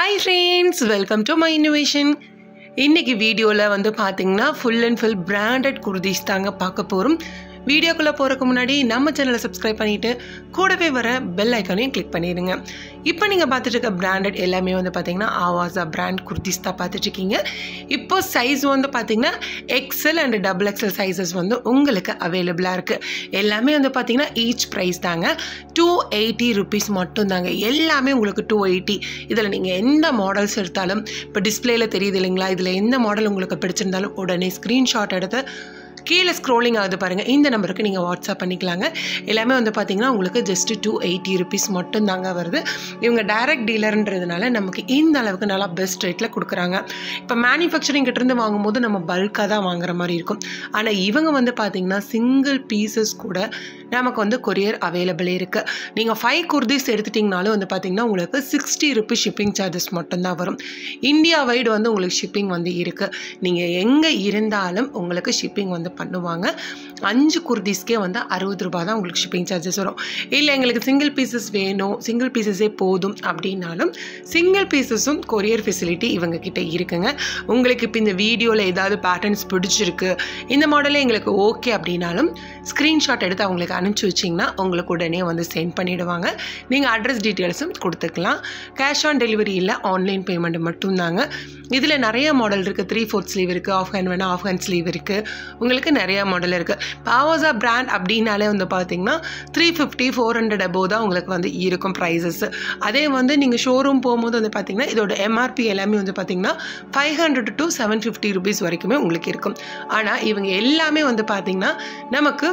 hi friends welcome to my innovation இன்னைக்கு வீடியோவில் வந்து பார்த்தீங்கன்னா full and full branded kurtis தாங்க பார்க்க போகிறோம் வீடியோக்குள்ளே போகிறதுக்கு முன்னாடி நம்ம சேனலை சப்ஸ்கிரைப் பண்ணிவிட்டு கூடவே வர பெல் ஐக்கானையும் கிளிக் பண்ணிடுங்க இப்போ நீங்கள் பார்த்துட்டு இருக்க பிராண்டட் எல்லாமே வந்து பார்த்தீங்கன்னா ஆவாஸா பிராண்ட் குர்தீஸ் தான் பார்த்துட்ருக்கீங்க இப்போ சைஸ் வந்து பார்த்தீங்கன்னா XL and double XL sizes வந்து உங்களுக்கு அவைலபிளாக இருக்குது எல்லாமே வந்து பார்த்தீங்கன்னா ஈச் ப்ரைஸ் தாங்க டூ எயிட்டி ருபீஸ் மட்டும்தாங்க எல்லாமே உங்களுக்கு டூ எயிட்டி இதில் நீங்கள் எந்த மாடல்ஸ் எடுத்தாலும் இப்போ டிஸ்பிளேயில் தெரியுது இல்லைங்களா இதில் எந்த மாடல் உங்களுக்கு பிடிச்சிருந்தாலும் உடனே ஸ்க்ரீன்ஷாட் எடுத்து கீழே ஸ்க்ரோலிங் ஆகுது பாருங்கள் இந்த நம்பருக்கு நீங்கள் வாட்ஸ்அப் பண்ணிக்கலாங்க எல்லாமே வந்து பார்த்தீங்கன்னா உங்களுக்கு ஜஸ்ட்டு டூ எயிட்டி ருபீஸ் மட்டும் தாங்க வருது இவங்க டைரக்ட் டீலர்ன்றதுனால நமக்கு இந்த அளவுக்கு நல்லா பெஸ்ட் ரேட்டில் கொடுக்குறாங்க இப்போ மேனுஃபேக்சரிங் கிட்டேருந்து வாங்கும்போது நம்ம பல்காக தான் வாங்குற மாதிரி இருக்கும் ஆனால் இவங்க வந்து பார்த்தீங்கன்னா சிங்கிள் பீசஸ் கூட நமக்கு வந்து கொரியர் அவைலபிள் இருக்குது நீங்கள் ஃபைவ் குர்தீஸ் எடுத்துட்டிங்கனாலும் வந்து பார்த்தீங்கன்னா உங்களுக்கு சிக்ஸ்டி ருபீஸ் ஷிப்பிங் சார்ஜஸ் மட்டும்தான் வரும் இந்தியா வைடு வந்து உங்களுக்கு ஷிப்பிங் வந்து இருக்குது நீங்கள் எங்கே இருந்தாலும் உங்களுக்கு ஷிப்பிங் வந்து பண்ணுவாங்க அஞ்சு குர்தீஸ்க்கே வந்து அறுபது ரூபா தான் உங்களுக்கு ஷிப்பிங் சார்ஜஸ் வரும் இல்லை எங்களுக்கு சிங்கிள் பீசஸ் வேணும் சிங்கிள் பீசஸே போதும் அப்படின்னாலும் சிங்கிள் பீசஸும் கொரியர் ஃபெசிலிட்டி இவங்க கிட்ட இருக்குங்க உங்களுக்கு இப்போ இந்த வீடியோவில் ஏதாவது பேட்டர்ன்ஸ் பிடிச்சிருக்கு இந்த மாடலே எங்களுக்கு ஓகே அப்படின்னாலும் ஸ்க்ரீன்ஷாட் எடுத்து அவங்களுக்கு அனுப்பிச்சி வச்சிங்கன்னா உங்களுக்கு உடனே வந்து சென்ட் பண்ணிவிடுவாங்க நீங்கள் அட்ரஸ் டீட்டெயில்ஸும் கொடுத்துக்கலாம் கேஷ் ஆன் டெலிவரி இல்லை ஆன்லைன் பேமெண்ட் மட்டும்தாங்க இதில் நிறைய மாடல் இருக்குது த்ரீ ஃபோர்த் ஸ்லீவ் இருக்குது ஆஃப் ஹேண்ட் வேணால் ஆஃப் ஹேண்ட் ஸ்லீவ் இருக்குது உங்களுக்கு நிறைய மாடல் இருக்குது பாவாசா பிராண்ட் அப்படின்னாலே வந்து பார்த்தீங்கன்னா three fifty four hundred above தான் உங்களுக்கு வந்து இருக்கும் ப்ரைஸஸ் அதே வந்து நீங்கள் ஷோரூம் போகும்போது வந்து பார்த்தீங்கன்னா இதோட எம்ஆர்பி எல்லாமே வந்து பார்த்தீங்கன்னா five hundred to seven fifty rupees வரைக்குமே உங்களுக்கு இருக்கும் ஆனால் இவங்க எல்லாமே வந்து பார்த்தீங்கன்னா நமக்கு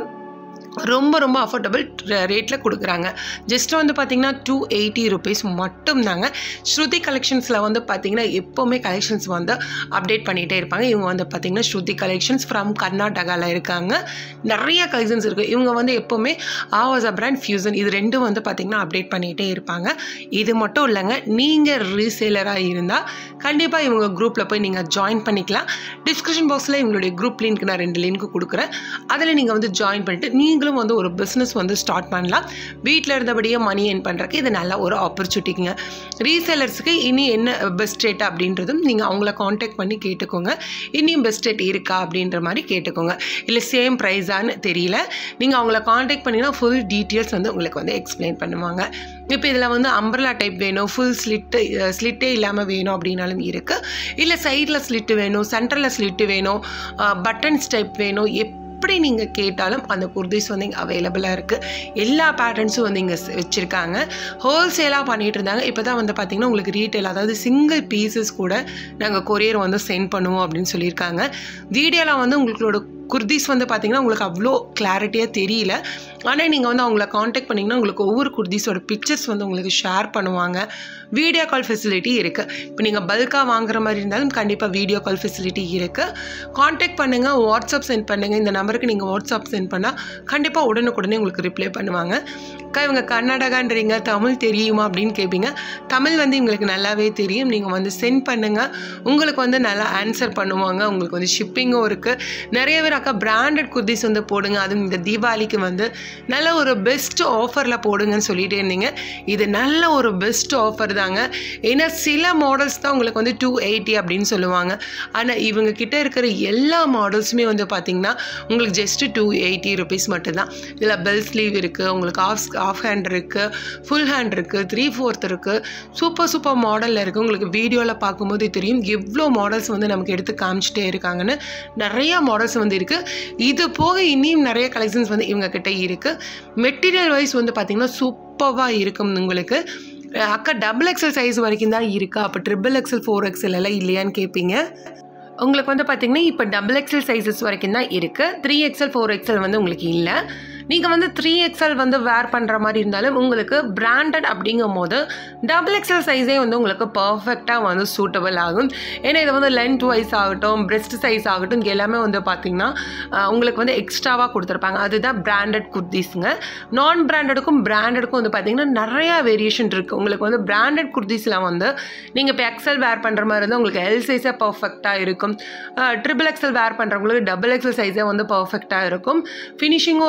ரொம்ப ரொம்ப அஃபோர்டபுள் ரேட்டில் கொடுக்குறாங்க ஜஸ்ட் வந்து பார்த்திங்கன்னா டூ எயிட்டி ருபீஸ் மட்டும்தாங்க ஸ்ருதி கலெக்ஷன்ஸில் வந்து பார்த்திங்கன்னா எப்போவுமே கலெக்ஷன்ஸ் வந்து அப்டேட் பண்ணிகிட்டே இருப்பாங்க இவங்க வந்து பார்த்திங்கன்னா ஸ்ருதி கலெக்ஷன்ஸ் ஃப்ரம் கர்நாடகாவில் இருக்காங்க நிறைய கலெக்ஷன்ஸ் இருக்குது இவங்க வந்து எப்போவுமே ஆவாஸ் அ பிராண்ட் ஃபியூசன் இது ரெண்டும் வந்து பார்த்திங்கன்னா அப்டேட் பண்ணிகிட்டே இருப்பாங்க இது மட்டும் இல்லைங்க நீங்கள் ரீசேலராக இருந்தால் கண்டிப்பாக இவங்க குரூப்பில் போய் நீங்கள் ஜாயின் பண்ணிக்கலாம் டிஸ்கிரிப்ஷன் பாக்ஸில் இவங்களுடைய குரூப் லிங்க் நான் ரெண்டு லிங்க் கொடுக்குறேன் அதில் நீங்கள் வந்து ஜாயின் பண்ணிட்டு நீங்களும் வந்து ஒரு பிஸ்னஸ் வந்து ஸ்டார்ட் பண்ணலாம் வீட்டில் இருந்தபடியே மணி ஏர்ன் பண்ணுறதுக்கு இது நல்ல ஒரு ஆப்பர்ச்சுனிட்டிங்க ரீசேலர்ஸுக்கு இனி என்ன பெஸ்ட் ரேட் அப்படின்றதும் நீங்கள் அவங்கள காண்டாக்ட் பண்ணி கேட்டுக்கோங்க இனியும் பெஸ்ட் ரேட் இருக்கா அப்படின்ற மாதிரி கேட்டுக்கோங்க இல்லை சேம் ப்ரைஸான்னு தெரியல நீங்கள் அவங்கள காண்டாக்ட் பண்ணினா ஃபுல் டீட்டெயில்ஸ் வந்து உங்களுக்கு வந்து எக்ஸ்பிளைன் பண்ணுவாங்க இப்போ இதில் வந்து அம்பர்லா டைப் வேணும் ஃபுல் ஸ்லிட்டு ஸ்லிட்டே இல்லாமல் வேணும் அப்படின்னாலும் இருக்குது இல்லை சைடில் ஸ்லிட்டு வேணும் சென்டரில் ஸ்லிட்டு வேணும் பட்டன்ஸ் டைப் வேணும் எப் எப்படி நீங்கள் கேட்டாலும் அந்த குர்தீஸ் வந்து இங்கே அவைலபிளாக இருக்குது எல்லா பேட்டர்ன்ஸும் வந்து இங்கே வச்சுருக்காங்க ஹோல்சேலாக பண்ணிகிட்டு இருந்தாங்க இப்போ தான் வந்து பார்த்திங்கன்னா உங்களுக்கு ரீட்டைல் அதாவது சிங்கிள் பீசஸ் கூட நாங்கள் கொரியர் வந்து சென்ட் பண்ணுவோம் அப்படின்னு சொல்லியிருக்காங்க வீடியோவில் வந்து உங்களோட குர்தீஸ் வந்து பார்த்திங்கன்னா உங்களுக்கு அவ்வளோ கிளாரிட்டியாக தெரியல ஆனால் நீங்கள் வந்து அவங்கள காண்டாக்ட் பண்ணிங்கன்னா உங்களுக்கு ஒவ்வொரு குர்தீஸோட பிக்சர்ஸ் வந்து உங்களுக்கு ஷேர் பண்ணுவாங்க வீடியோ கால் ஃபெசிலிட்டி இருக்குது இப்போ நீங்கள் பல்காக வாங்குற மாதிரி இருந்தாலும் கண்டிப்பாக வீடியோ கால் ஃபெசிலிட்டி இருக்குது காண்டாக்ட் பண்ணுங்கள் வாட்ஸ்அப் சென்ட் பண்ணுங்கள் இந்த நம்பருக்கு நீங்கள் வாட்ஸ்அப் சென்ட் பண்ணால் கண்டிப்பாக உடனுக்குடனே உங்களுக்கு ரிப்ளை பண்ணுவாங்க அக்கா இவங்க கர்நாடகான்றீங்க தமிழ் தெரியுமா அப்படின்னு கேட்பீங்க தமிழ் வந்து இவங்களுக்கு நல்லாவே தெரியும் நீங்கள் வந்து சென்ட் பண்ணுங்கள் உங்களுக்கு வந்து நல்லா ஆன்சர் பண்ணுவாங்க உங்களுக்கு வந்து ஷிப்பிங்கும் இருக்குது நிறைய பேர் அக்கா பிராண்டட் குர்திஸ் வந்து போடுங்க அதுவும் இந்த தீபாவளிக்கு வந்து நல்ல ஒரு பெஸ்ட் ஆஃபரில் போடுங்கன்னு சொல்லிகிட்டே இருந்தீங்க இது நல்ல ஒரு பெஸ்ட் ஆஃபர் தாங்க ஏன்னா சில மாடல்ஸ் தான் உங்களுக்கு வந்து டூ எயிட்டி அப்படின்னு சொல்லுவாங்க ஆனால் இவங்க கிட்ட இருக்கிற எல்லா மாடல்ஸுமே வந்து பார்த்திங்கன்னா உங்களுக்கு ஜஸ்ட்டு டூ எயிட்டி ருபீஸ் மட்டும்தான் இதில் பெல் ஸ்லீவ் இருக்குது உங்களுக்கு ஆஃப் ஆஃப் ஹேண்ட் இருக்குது ஃபுல் ஹேண்ட் இருக்குது த்ரீ ஃபோர்த் இருக்குது சூப்பர் சூப்பர் மாடலில் இருக்குது உங்களுக்கு வீடியோவில் பார்க்கும்போது தெரியும் எவ்வளோ மாடல்ஸ் வந்து நமக்கு எடுத்து காமிச்சிட்டே இருக்காங்கன்னு நிறைய மாடல்ஸ் வந்து இருக்குது இது போக இனியும் நிறைய கலெக்ஷன்ஸ் வந்து இவங்க கிட்ட இருக்குது மெட்டீரியல் வைஸ் வந்து பார்த்திங்கன்னா சூப்பராக இருக்கும் உங்களுக்கு அக்கா டபுள் எக்ஸல் சைஸ் வரைக்கும் தான் இருக்கா அப்போ ட்ரிபிள் எக்ஸல் ஃபோர் எக்ஸல் எல்லாம் இல்லையான்னு கேட்பீங்க உங்களுக்கு வந்து பார்த்திங்கன்னா இப்போ டபுள் எக்ஸல் சைஸஸ் வரைக்கும் தான் இருக்குது த்ரீ எக்ஸல் ஃபோர் எக்ஸல் வந்து உங்களுக்கு இல்லை நீங்கள் வந்து த்ரீ எக்ஸல் வந்து வேர் பண்ணுற மாதிரி இருந்தாலும் உங்களுக்கு பிராண்டட் அப்படிங்கும் போது டபுள் எக்ஸல் சைஸே வந்து உங்களுக்கு பர்ஃபெக்டாக வந்து சூட்டபிள் ஆகும் ஏன்னா இது வந்து லென்த் வைஸ் ஆகட்டும் பிரெஸ்ட் சைஸ் ஆகட்டும் இங்கே எல்லாமே வந்து பார்த்திங்கன்னா உங்களுக்கு வந்து எக்ஸ்ட்ராவாக கொடுத்துருப்பாங்க அதுதான் பிராண்டட் குர்தீஸுங்க நான் பிராண்டடுக்கும் பிராண்டடுக்கும் வந்து பார்த்திங்கன்னா நிறையா வேரியேஷன் இருக்குது உங்களுக்கு வந்து பிராண்டட் குர்தீஸில் வந்து நீங்கள் இப்போ எக்ஸல் வேர் பண்ணுற மாதிரி இருந்தால் உங்களுக்கு எல் சைஸே பர்ஃபெக்டாக இருக்கும் ட்ரிபிள் எக்ஸல் வேர் பண்ணுறவங்களுக்கு டபுள் எக்ஸல் சைஸே வந்து பர்ஃபெக்டாக இருக்கும் ஃபினிஷிங்கும் ரொம்ப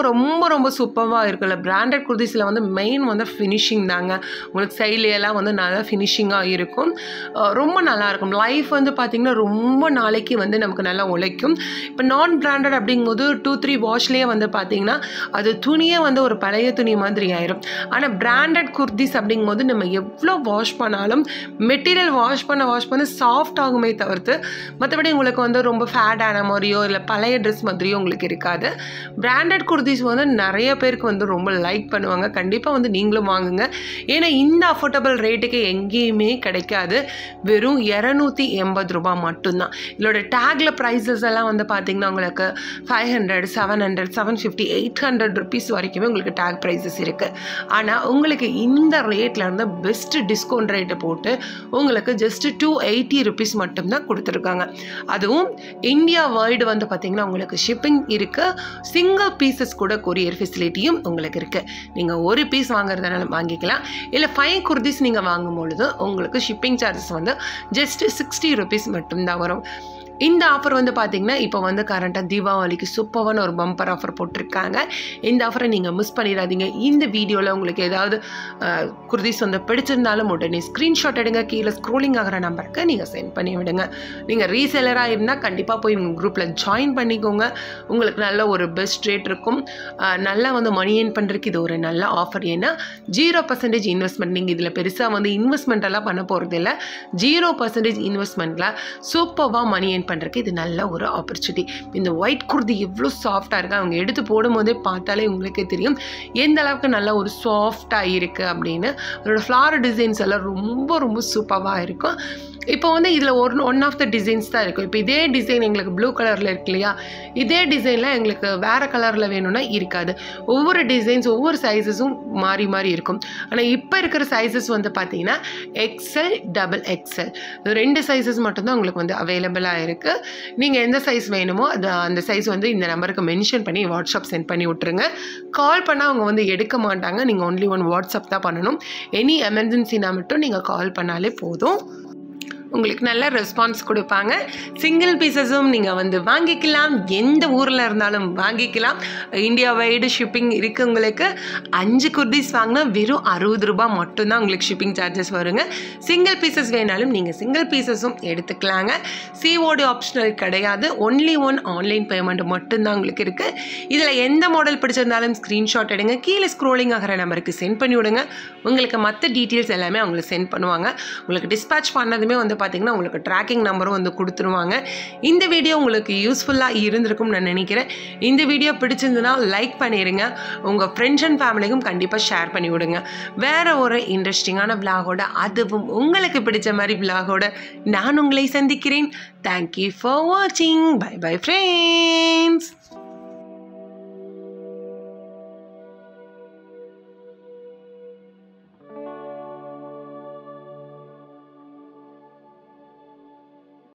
ரொம்ப சூப்பராக இருக்குல்ல பிராண்டட் குர்திஸில் வந்து மெயின் வந்து ஃபினிஷிங் தாங்க உங்களுக்கு சைட்லையெல்லாம் வந்து நல்லா ஃபினிஷிங்காக இருக்கும் அஹ் ரொம்ப நல்லாயிருக்கும் லைஃப் வந்து பார்த்திங்கன்னா ரொம்ப நாளைக்கு வந்து நமக்கு நல்லா உழைக்கும் இப்போ நான் பிராண்டட் அப்படிங்கும்போது டூ த்ரீ வாஷ்லேயே வந்து பார்த்திங்கன்னா அது துணியே வந்து ஒரு பழைய துணி மாதிரி ஆயிரும் ஆனால் பிராண்டட் குர்திஸ் அப்படிங்கும்போது நம்ம எவ்வளோ வாஷ் பண்ணாலும் மெட்டீரியல் வாஷ் பண்ண வாஷ் பண்ண சாஃப்ட் ஆகுமே தவிர்த்து மற்றபடி உங்களுக்கு வந்து ரொம்ப ஃபேட் ஆன மாதிரியோ இல்லை பழைய ட்ரெஸ் மாதிரியோ உங்களுக்கு இருக்காது பிராண்டட் குர்திஸ் வந்து நிறைய பேருக்கு வந்து ரொம்ப லைக் பண்ணுவாங்க கண்டிப்பாக வந்து நீங்களும் வாங்குங்க ஏன்னா இந்த அஃபோர்டபுள் ரேட்டுக்கு எங்கேயுமே கிடைக்காது வெறும் இரநூத்தி எண்பது ரூபாய் மட்டும்தான் இதோட டேக்ல ப்ரைஸஸ் எல்லாம் வந்து பார்த்தீங்கன்னா உங்களுக்கு five hundred seven hundred seven fifty eight hundred rupees வரைக்குமே உங்களுக்கு டேக் ப்ரைஸஸ் இருக்குது ஆனால் உங்களுக்கு இந்த ரேட்டில் இருந்து பெஸ்ட் டிஸ்கவுண்ட் ரேட்டை போட்டு உங்களுக்கு ஜஸ்ட் டூ எயிட்டி ருபீஸ் மட்டும்தான் கொடுத்துருக்காங்க அதுவும் இந்தியா வேர்ல்டு வந்து பார்த்தீங்கன்னா உங்களுக்கு ஷிப்பிங் இருக்குது சிங்கிள் பீசஸ் கூட கொரியர் ஃபெசிலிட்டியும் உங்களுக்கு இருக்குது நீங்கள் ஒரு பீஸ் வாங்குறதுனால வாங்கிக்கலாம் இல்லை ஃபைவ் குர்திஸ் நீங்கள் வாங்கும் பொழுது உங்களுக்கு ஷிப்பிங் சார்ஜஸ் வந்து ஜஸ்ட் சிக்ஸ்டி ருபீஸ் மட்டும்தான் வரும் இந்த ஆஃபர் வந்து பார்த்தீங்கன்னா இப்போ வந்து கரண்ட்டாக தீபாவளிக்கு சூப்பரான ஒரு பம்பர் ஆஃபர் போட்டிருக்காங்க இந்த ஆஃபரை நீங்கள் மிஸ் பண்ணிடாதீங்க இந்த வீடியோவில் உங்களுக்கு ஏதாவது அஹ், குர்திஸ் வந்து பிடிச்சிருந்தாலும் உடனே ஸ்க்ரீன்ஷாட் எடுங்க கீழே ஸ்க்ரோலிங் ஆகிற நம்பருக்கு நீங்கள் சென்ட் பண்ணி விடுங்க நீங்கள் ரீசெலராக இருந்தால் கண்டிப்பாக போய் உங்கள் குரூப்பில் ஜாயின் பண்ணிக்கோங்க உங்களுக்கு நல்ல ஒரு பெஸ்ட் ரேட் இருக்கும் அஹ், நல்லா வந்து மணி ஏர்ன் பண்ணுறதுக்கு இது ஒரு நல்ல ஆஃபர் ஏன்னா ஜீரோ பர்சன்டேஜ் இன்வெஸ்ட்மெண்ட் நீங்கள் இதில் பெருசாக வந்து இன்வெஸ்ட்மெண்ட் எல்லாம் பண்ண போகிறது இல்லை ஜீரோ பர்சன்டேஜ் இன்வெஸ்ட்மெண்ட்டில் சூப்பராக மணி ஏர்ன் பண்ணுறதுக்கு இது நல்ல ஒரு ஆப்பர்ச்சுனிட்டி இந்த ஒயிட் குர்தி எவ்வளோ சாஃப்டாக இருக்குது அவங்க எடுத்து போடும்போதே பார்த்தாலே உங்களுக்கே தெரியும் எந்த அளவுக்கு நல்ல ஒரு சாஃப்டாக இருக்குது அப்படின்னு அதோட ஃப்ளார் டிசைன்ஸ் எல்லாம் ரொம்ப ரொம்ப சூப்பராக இருக்கும் இப்போ வந்து இதில் ஒரு ஒன் ஆஃப் த டிசைன்ஸ் தான் இருக்கும் இப்போ இதே டிசைன் எங்களுக்கு ப்ளூ கலரில் இருக்கு இல்லையா இதே டிசைனில் எங்களுக்கு வேறு கலரில் வேணும்னா இருக்காது ஒவ்வொரு டிசைன்ஸ் ஒவ்வொரு சைஸஸும் மாறி மாறி இருக்கும் ஆனால் இப்போ இருக்கிற சைஸஸ் வந்து பார்த்தீங்கன்னா எக்ஸல் டபுள் எக்ஸல் ரெண்டு சைஸஸ் மட்டும்தான் உங்களுக்கு வந்து அவைலபிளாக இருக்குது நீங்கள் எந்த சைஸ் வேணுமோ அது அந்த சைஸ் வந்து இந்த நம்பருக்கு மென்ஷன் பண்ணி வாட்ஸ்அப் சென்ட் பண்ணி விட்ருங்க கால் பண்ணால் அவங்க வந்து எடுக்க மாட்டாங்க நீங்கள் ஒன்லி ஒன் வாட்ஸ்அப் தான் பண்ணணும் எனி எமர்ஜென்சினா மட்டும் நீங்கள் கால் பண்ணாலே போதும் உங்களுக்கு நல்ல ரெஸ்பான்ஸ் கொடுப்பாங்க சிங்கிள் பீசஸும் நீங்கள் வந்து வாங்கிக்கலாம் எந்த ஊரில் இருந்தாலும் வாங்கிக்கலாம் இந்தியா வைடு ஷிப்பிங் இருக்கு உங்களுக்கு அஞ்சு குர்திஸ் வாங்கினா வெறும் அறுபது ரூபாய் மட்டும்தான் உங்களுக்கு ஷிப்பிங் சார்ஜஸ் வருங்க சிங்கிள் பீசஸ் வேணாலும் நீங்கள் சிங்கிள் பீசஸும் எடுத்துக்கலாங்க சிஓடி ஆப்ஷனல் கிடையாது ஒன்லி ஒன் ஆன்லைன் பேமெண்ட் மட்டும்தான் உங்களுக்கு இருக்குது இதில் எந்த மாடல் பிடிச்சிருந்தாலும் ஸ்க்ரீன்ஷாட் எடுங்க கீழே ஸ்க்ரோலிங் ஆகிற நம்பருக்கு சென்ட் பண்ணி விடுங்க உங்களுக்கு மற்ற டீட்டெயில்ஸ் எல்லாமே அவங்களுக்கு சென்ட் பண்ணுவாங்க உங்களுக்கு டிஸ்பேச் பண்ணதுமே வந்து பார்த்தீங்கன்னா உங்களுக்கு ட்ராக்கிங் நம்பரும் வந்து கொடுத்துருவாங்க இந்த வீடியோ உங்களுக்கு யூஸ்ஃபுல்லாக இருந்திருக்கும்னு நான் நினைக்கிறேன் இந்த வீடியோ பிடிச்சிருந்ததுன்னா லைக் பண்ணிடுங்க உங்கள் ஃப்ரெண்ட்ஸ் அண்ட் ஃபேமிலிக்கும் கண்டிப்பாக ஷேர் பண்ணி விடுங்க வேற ஒரு இன்ட்ரெஸ்டிங்கான விலாகோட அதுவும் உங்களுக்கு பிடிச்ச மாதிரி விலாகோட நான் உங்களை சந்திக்கிறேன் தேங்க்யூ ஃபார் வாட்சிங் பை பை ஃப்ரெண்ட்ஸ்